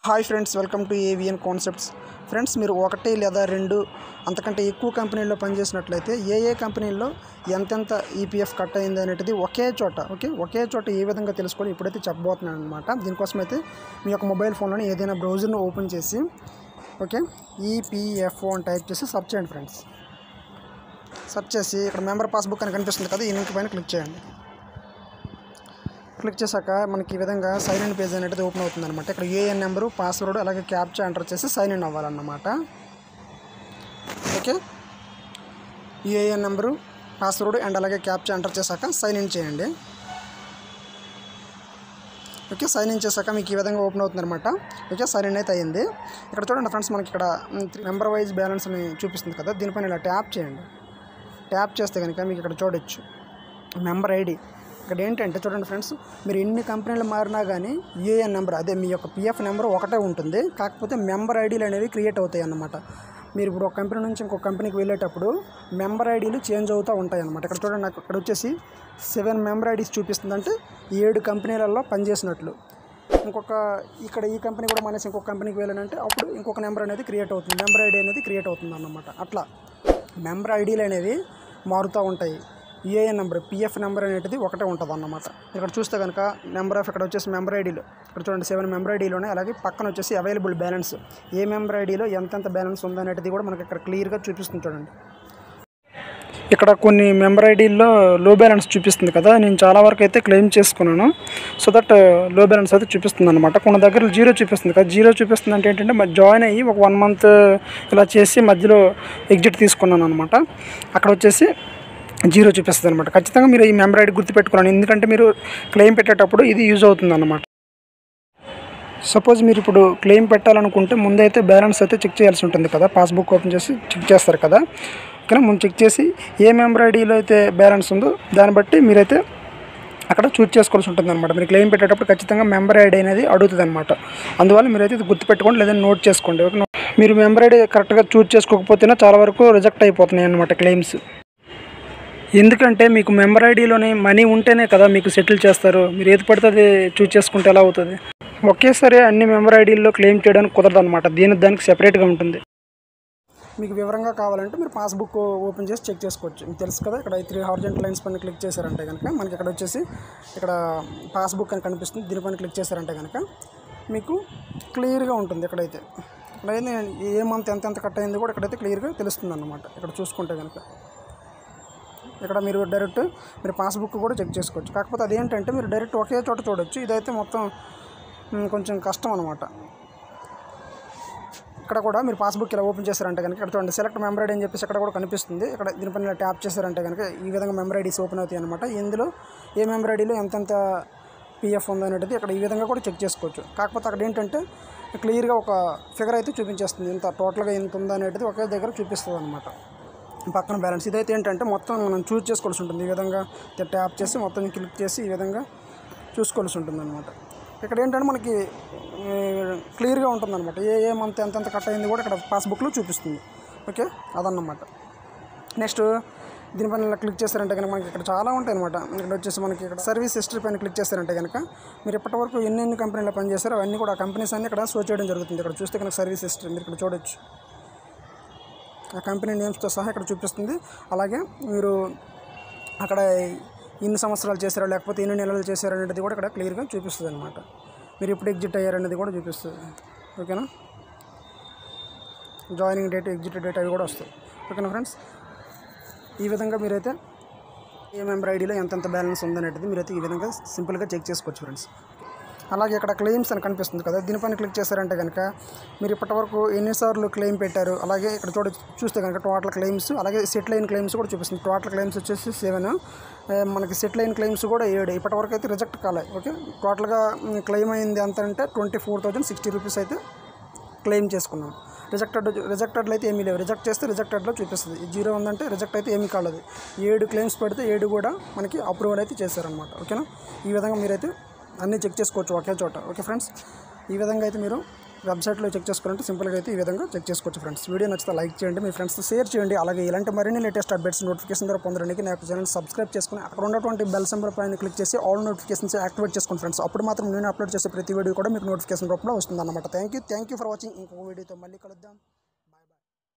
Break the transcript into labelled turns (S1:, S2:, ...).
S1: hi friends welcome to AVN concepts friends మీరు ఒకటి లేదా రెండు అంతకంటే ఎక్కువ కంపెనీల్లో పనిచేసినట్లయితే ఏ ఏ కంపెనీల్లో ఎంతెంత ఈపీఎఫ్ కట్ అయింది అనేది ఒకే చోట ఓకే ఒకే చోట ఏ విధంగా తెలుసుకొని ఇప్పుడైతే చెప్పబోతున్నాను అనమాట దీనికోసం అయితే మీ యొక్క మొబైల్ ఫోన్లోని ఏదైనా బ్రౌజర్ను ఓపెన్ చేసి ఓకే ఈపీఎఫ్ఓ అని టైప్ చేసి సెర్చ్ చేయండి ఫ్రెండ్స్ సెర్చ్ చేసి ఇక్కడ మెంబర్ పాస్బుక్ అని కనిపిస్తుంది కదా ఈ లింక్ పైన క్లిక్ చేయండి క్లిక్ చేశాక మనకి ఈ విధంగా సైన్ ఇన్ పేజ్ అనేది ఓపెన్ అవుతుంది అనమాట ఇక్కడ ఏఎన్ నెంబరు పాస్వర్డ్ అలాగే క్యాప్చా ఎంటర్ చేసి సైన్ ఇన్ అవ్వాలన్నమాట okay UAN number password and అలాగే క్యాప్చా ఎంటర్ చేశాక సైన్ ఇన్ చేయండి ఓకే సైన్ ఇన్ చేశాక మీకు ఈ విధంగా ఓపెన్ అవుతుంది అనమాట ఓకే సైన్ ఇన్ అయితే అయ్యింది ఇక్కడ చూడండి ఫ్రెండ్స్ మనకి ఇక్కడ మెంబర్ వైజ్ బ్యాలెన్స్ అని చూపిస్తుంది కదా దీనిపైన ఇలా ట్యాప్ చేయండి ట్యాప్ చేస్తే కనుక మీకు ఇక్కడ చూడొచ్చు మెంబర్ ఐడి ఇక్కడ ఏంటంటే చూడండి ఫ్రెండ్స్ మీరు ఎన్ని కంపెనీలు మారినా కానీ యూఏఎన్ నెంబర్ అదే మీ యొక్క పిఎఫ్ నెంబర్ ఒకటే ఉంటుంది కాకపోతే మెంబర్ ఐడీలు అనేవి క్రియేట్ అవుతాయి అన్నమాట మీరు ఇప్పుడు ఒక కంపెనీ నుంచి ఇంకొక కంపెనీకి వెళ్ళేటప్పుడు మెంబర్ ఐడీలు చేంజ్ అవుతూ ఉంటాయి అన్నమాట ఇక్కడ చూడండి నాకు ఇక్కడ వచ్చేసి సెవెన్ మెంబర్ ఐడీస్ చూపిస్తుందంటే ఏడు కంపెనీలలో పనిచేసినట్లు ఇంకొక ఇక్కడ ఈ కంపెనీ కూడా మానేసి ఇంకొక కంపెనీకి వెళ్ళానంటే అప్పుడు ఇంకొక నెంబర్ అనేది క్రియేట్ అవుతుంది మెంబర్ ఐడి అనేది క్రియేట్ అవుతుంది అన్నమాట అట్లా మెంబర్ ఐడీలు అనేవి మారుతూ ఉంటాయి యూఏఎన్ నెంబర్ పిఎఫ్ నెంబర్ అనేది ఒకటే ఉంటుంది అన్నమాట ఇక్కడ చూస్తే కనుక నెంబర్ ఆఫ్ ఇక్కడ వచ్చేసి మెంబర్ ఐడీలు ఇక్కడ చూడండి సెవెన్ మెంబర్ ఐడీలోనే అలాగే పక్కన వచ్చేసి అవైలబుల్ బ్యాలెన్స్ ఏ మెంబర్ ఐడీలో ఎంతెంత బ్యాలెన్స్ ఉందనేది కూడా మనకి ఇక్కడ క్లియర్గా చూపిస్తుంది చూడండి ఇక్కడ కొన్ని మెంబర్ ఐడీల్లో లో బ్యాలెన్స్ చూపిస్తుంది కదా నేను చాలా వరకు అయితే క్లెయిమ్ చేసుకున్నాను సో దట్ లో బ్యాలెన్స్ అయితే చూపిస్తుంది అనమాట కొన్ని దగ్గర జీరో చూపిస్తుంది కదా జీరో చూపిస్తుంది అంటే ఏంటంటే మరి జాయిన్ అయ్యి ఒక వన్ మంత్ ఇలా చేసి మధ్యలో ఎగ్జిట్ తీసుకున్నాను అనమాట అక్కడ వచ్చేసి జీరో చూపిస్తుంది అనమాట ఖచ్చితంగా మీరు ఈ మెంబర్ ఐడి గుర్తుపెట్టుకున్నాను ఎందుకంటే మీరు క్లెయిమ్ పెట్టేటప్పుడు ఇది యూజ్ అవుతుంది అనమాట సపోజ్ మీరు ఇప్పుడు క్లెయిమ్ పెట్టాలనుకుంటే ముందైతే బ్యాలెన్స్ అయితే చెక్ చేయాల్సి ఉంటుంది కదా పాస్బుక్ ఓపెన్ చేసి చెక్ చేస్తారు కదా ఓకేనా ముందు చెక్ చేసి ఏ మెంబర్ ఐడీలో అయితే బ్యాలెన్స్ ఉందో దాన్ని బట్టి మీరైతే అక్కడ చూజ్ చేసుకోవాల్సి ఉంటుంది అనమాట మీరు క్లెయిమ్ పెట్టేటప్పుడు ఖచ్చితంగా మెంబర్ ఐడి అనేది అడుగుతుంది అనమాట అందువల్ల మీరైతే ఇది గుర్తుపెట్టుకోండి లేదా నోట్ చేసుకోండి ఓకే మీరు మెంబర్ ఐడి కరెక్ట్గా చూజ్ చేసుకోకపోతేనే చాలా వరకు రిజెక్ట్ అయిపోతున్నాయి అనమాట క్లెయిమ్స్ ఎందుకంటే మీకు మెంబర్ ఐడిలోనే మనీ ఉంటేనే కదా మీకు సెటిల్ చేస్తారు మీరు ఏది పడితే అది చూజ్ చేసుకుంటే ఎలా అవుతుంది ఒకేసారి అన్ని మెంబర్ ఐడీల్లో క్లెయిమ్ చేయడానికి కుదరదు అనమాట దీనికి దానికి సెపరేట్గా ఉంటుంది మీకు వివరంగా కావాలంటే మీరు పాస్బుక్ ఓపెన్ చేసి చెక్ చేసుకోవచ్చు మీకు తెలుసు కదా ఇక్కడ త్రీ హార్జెంట్ లైన్స్ పైన క్లిక్ చేశారంటే కనుక మనకి ఇక్కడ వచ్చేసి ఇక్కడ పాస్బుక్ అని కనిపిస్తుంది దీనిపైన క్లిక్ చేశారంటే కనుక మీకు క్లియర్గా ఉంటుంది ఇక్కడైతే ఇక్కడైతే ఏ మంత్ ఎంత ఎంత కట్ అయింది కూడా ఇక్కడైతే క్లియర్గా తెలుస్తుంది అన్నమాట ఇక్కడ చూసుకుంటే కనుక ఇక్కడ మీరు డైరెక్ట్ మీరు పాస్బుక్ కూడా చెక్ చేసుకోవచ్చు కాకపోతే అదేంటంటే మీరు డైరెక్ట్ ఒకే చోట చూడొచ్చు ఇదైతే మొత్తం మ్, కొంచెం కష్టం అనమాట ఇక్కడ కూడా మీరు పాస్బుక్ ఇలా ఓపెన్ చేశారంటే కనుక ఇక్కడ చూడండి సెలెక్ట్ మెంబర్ ఐడి అని చెప్పేసి ఇక్కడ కూడా కనిపిస్తుంది ఇక్కడ దీనిపైన ఇలా ట్యాప్ చేశారంటే కనుక ఈ విధంగా మెంబర్ ఐడీస్ ఓపెన్ అవుతాయి అనమాట ఇందులో ఏ మెంబర్ ఐడీలో ఎంతెంత పిఎఫ్ ఉందో అనేది ఇక్కడ ఈ విధంగా కూడా చెక్ చేసుకోవచ్చు కాకపోతే అక్కడ ఏంటంటే క్లియర్గా ఒక ఫిగర్ అయితే చూపించేస్తుంది ఇంత టోటల్గా ఎంత ఉందో అనేది ఒకే దగ్గర చూపిస్తుంది అనమాట పక్కన బ్యాలెన్స్ ఇదైతే ఏంటంటే మొత్తం మనం చూస్ చేసుకోవాల్సి ఉంటుంది ఈ విధంగా ట్యాప్ చేసి మొత్తం క్లిక్ చేసి ఈ విధంగా చూసుకోవాల్సి ఉంటుంది అనమాట ఇక్కడ ఏంటంటే మనకి క్లియర్గా ఉంటుంది అనమాట ఏ ఏ మంత్ ఎంతెంత కట్ అయింది కూడా ఇక్కడ పాస్బుక్లో చూపిస్తుంది ఓకే అదన్నమాట నెక్స్ట్ దీనిపైన ఇలా క్లిక్ చేశారంటే కనుక మనకి ఇక్కడ చాలా ఉంటాయి అనమాట ఇక్కడ వచ్చేసి మనకి ఇక్కడ సర్వీస్ హిస్టరీ పైన క్లిక్ చేశారంటే కనుక మీరు ఇప్పటివరకు ఎన్ని ఎన్ని కంపెనీలో పనిచేస్తారో అవన్నీ కూడా ఆ కంపెనీస్ అన్ని ఇక్కడ షో చేయడం జరుగుతుంది ఇక్కడ చూస్తే కనుక సర్వీస్ హిస్టరీ మీరు ఇక్కడ చూడొచ్చు ఆ కంపెనీ నేమ్స్తో సహా ఇక్కడ చూపిస్తుంది అలాగే మీరు అక్కడ ఎన్ని సంవత్సరాలు చేశారో లేకపోతే ఎన్ని నెలలు చేశారో అనేది కూడా ఇక్కడ క్లియర్గా చూపిస్తుంది అనమాట మీరు ఎప్పుడు ఎగ్జిట్ అయ్యారనేది కూడా చూపిస్తుంది ఓకేనా జాయినింగ్ డేట్ ఎగ్జిట్ డేట్ అవి కూడా వస్తాయి ఓకేనా ఫ్రెండ్స్ ఈ విధంగా మీరైతే ఏ మెంబర్ ఐడీలో ఎంతెంత బ్యాలెన్స్ ఉందనేది మీరైతే ఈ విధంగా సింపుల్గా చెక్ చేసుకోవచ్చు ఫ్రెండ్స్ అలాగే ఇక్కడ క్లెయిమ్స్ అని కనిపిస్తుంది కదా దీనిపైన క్లిక్ చేశారంటే కనుక మీరు ఇప్పటివరకు ఎన్నిసార్లు క్లెయిమ్ పెట్టారు అలాగే ఇక్కడ చూడ చూస్తే కనుక టోటల్ క్లెయిమ్స్ అలాగే సెటిల్ అయిన క్లెయిమ్స్ కూడా చూపిస్తుంది టోటల్ క్లెయిమ్స్ వచ్చేసి సెవెన్ మనకి సెటిల్ అయిన క్లెయిమ్స్ కూడా ఏడు ఇప్పటివరకు అయితే రిజెక్ట్ కాలే ఓకే టోటల్గా క్లెయిమ్ అయింది ఎంత అంటే twenty four thousand sixty rupees అయితే క్లెయిమ్ చేసుకున్నాం రిజెక్టెడ్ రిజెక్టెడ్లో అయితే ఏమీ లేవు రిజెక్ట్ చేస్తే రిజెక్టెడ్లో చూపిస్తుంది జీరో ఉందంటే రిజెక్ట్ అయితే ఏమీ కాలేదు ఏడు క్లెయిమ్స్ పెడితే ఏడు కూడా మనకి అప్రూవల్ అయితే చేశారనమాట ఓకేనా ఈ విధంగా మీరైతే అన్నీ చెక్ చేసుకోవచ్చు ఒకే చోట ఓకే ఫ్రెండ్స్ ఈ విధంగా అయితే మీరు వెబ్సైట్లో చెక్ చేసుకోవాలంటే సింపుల్గా అయితే ఈ విధంగా చెక్ చేసుకోవచ్చు ఫ్రెండ్స్ వీడియో నచ్చితే లైక్ చేయండి మీ ఫ్రెండ్స్తో షేర్ చేయండి అలాగే ఇలాంటి మరిన్ని లేటెస్ట్ అప్డేట్స్ నోటిఫికేషన్ ద్వారా పొందడానికి నాకు ఛానల్ సబ్స్క్రైబ్ చేసుకుని అక్కడ ఉన్నటువంటి బెల్ సింబల్ పైన క్లిక్ చేసి ఆల్ నోటిఫికేషన్స్ యాక్టివేట్ చేసుకోండి ఫ్రెండ్స్ అప్పుడు మాత్రం నేను అప్లోడ్ చేసే ప్రతి వీడియో కూడా మీకు నోటిఫికేషన్ రూపంలో వస్తుంది అనమాట thank you thank you for watching ఇంకొక వీడియోతో మళ్ళీ కలుద్దాం